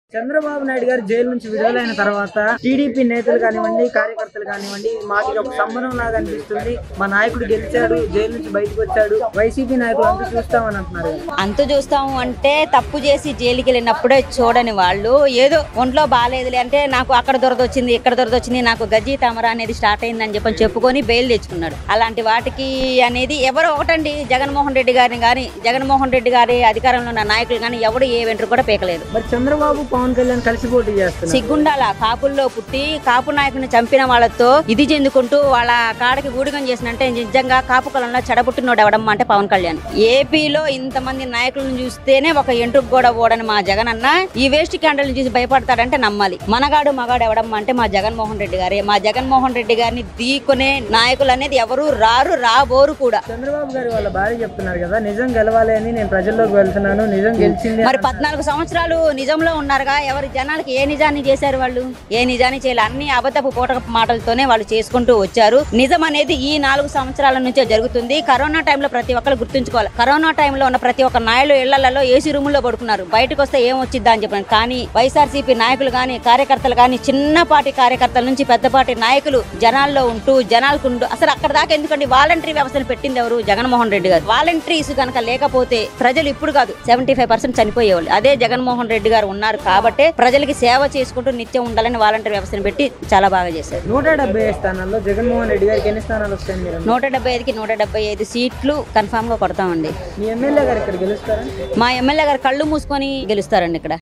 చంద్రబాబు నాయుడు గారు జైలు నుంచి విడుదలైన తర్వాత టీడీపీ నేతలు కానివ్వండి కార్యకర్తలు కానివ్వండి మాకు ఇది ఒక సంబరం లాగా అనిపిస్తుంది మా నాయకుడు గెలిచాడు జైలు నుంచి బయటకు వచ్చాడు వైసీపీ నాయకులు అంతా చూస్తామని అంటున్నారు కదా. అంతు చూస్తాము అంటే తప్పు చేసి జైలుకి వెళ్ళినప్పుడే చూడని వాళ్ళు ఏదో ఒంట్లో బాగాలేదులే అంటే నాకు అక్కడ దొరదొచ్చింది ఇక్కడ దొరదొచ్చింది నాకు గజ్జి తమర అనేది స్టార్ట్ అయిందని చెప్పని చెప్పుకొని బెయిల్ తెచ్చుకున్నాడు అలాంటి వాటికి అనేది ఎవరో ఒకటండి జగన్మోహన్ రెడ్డి గారిని కానీ జగన్మోహన్ రెడ్డి గారి అధికారంలో ఉన్న నాయకులు కానీ ఎవడు ఏ వెంట్రు కూడా పీకలేదు మరి చంద్రబాబు పవన్ కళ్యాణ్ కలిసి పోటీ చేస్తున్నారు సిగ్గుండాల కాపుల్లో పుట్టి కాపు నాయకుని చంపిన వాళ్ళతో ఇది చెందుకుంటూ వాళ్ళ కాడకి ఊడిగం చేసినంటే నిజంగా కాపు కులంలో చెడబుట్టినోడు ఎవడమ్మా అంటే పవన్ కళ్యాణ్ ఏపీలో ఇంతమంది నాయకులను చూస్తేనే ఒక ఎంట్రుకు కూడా ఓడని మా జగన్ అన్న ఈ వేస్ట్ క్యాండల్ని చూసి భయపడతాడంటే నమ్మాలి మనగాడు మగాడు ఎవడమ్మా అంటే మా జగన్మోహన్ రెడ్డి గారే మా జగన్మోహన్ రెడ్డి గారిని దీకునే నాయకులు అనేది ఎవరు రారు రాబోరు కూడా చంద్రబాబు గారి వాళ్ళ భార్య చెప్తున్నారు కదా నిజం గెలవాలి అని నేను ప్రజల్లోకి వెళ్తున్నాను నిజం గెలిచింది మరి పద్నాలుగు సంవత్సరాలు నిజంలో ఉన్నారుగా ఎవరి జనాలకి ఏ నిజాన్ని చేశారు వాళ్ళు ఏ నిజాన్ని చేయాలి అన్ని అబద్ధపు పూట మాటలతోనే వాళ్ళు చేసుకుంటూ వచ్చారు నిజం అనేది ఈ నాలుగు సంవత్సరాల నుంచే జరుగుతుంది కరోనా టైంలో ప్రతి ఒక్కరు గుర్తుంచుకోవాలి కరోనా టైంలో ఉన్న ప్రతి ఒక్క నాయలు ఇళ్లలో ఏసీ రూముల్లో పడుకున్నారు బయటకు వస్తే ఏం వచ్చిద్దా అని చెప్పాను కానీ వైఎస్ఆర్సీపీ నాయకులు కానీ కార్యకర్తలు కానీ చిన్నపాటి కార్యకర్తల నుంచి పెద్దపాటి నాయకులు జనాల్లో ఉంటూ జనాలకు ఉంటూ అసలు అక్కడ దాకా ఎందుకండి వాలంటరీ వ్యవస్థను పెట్టింది ఎవరు జగన్మోహన్ రెడ్డి గారు వాలంటీర్స్ కనుక లేకపోతే ప్రజలు ఇప్పుడు కాదు సెవెంటీ ఫైవ్ పర్సెంట్ చనిపోయేవాళ్ళు అదే జగన్మోహన్ రెడ్డి గారు ఉన్నారు కాబట్టే ప్రజలకి సేవ చేసుకుంటూ నిత్యం ఉండాలని వాలంటీర్ వ్యవస్థను పెట్టి చాలా బాగా చేశారు నూట డెబ్బై ఐదు స్థానాల్లో జగన్మోహన్ రెడ్డి గారికి ఎన్ని స్థానాలు వస్తాయి మీరు నూట డెబ్బై ఐదుకి నూట డెబ్బై ఐదు సీట్లు కన్ఫామ్ గా కొడతామండి మీ ఎమ్మెల్యే గారు ఇక్కడ గెలుస్తారా మా ఎమ్మెల్యే గారు కళ్ళు మూసుకొని గెలుస్తారండి ఇక్కడ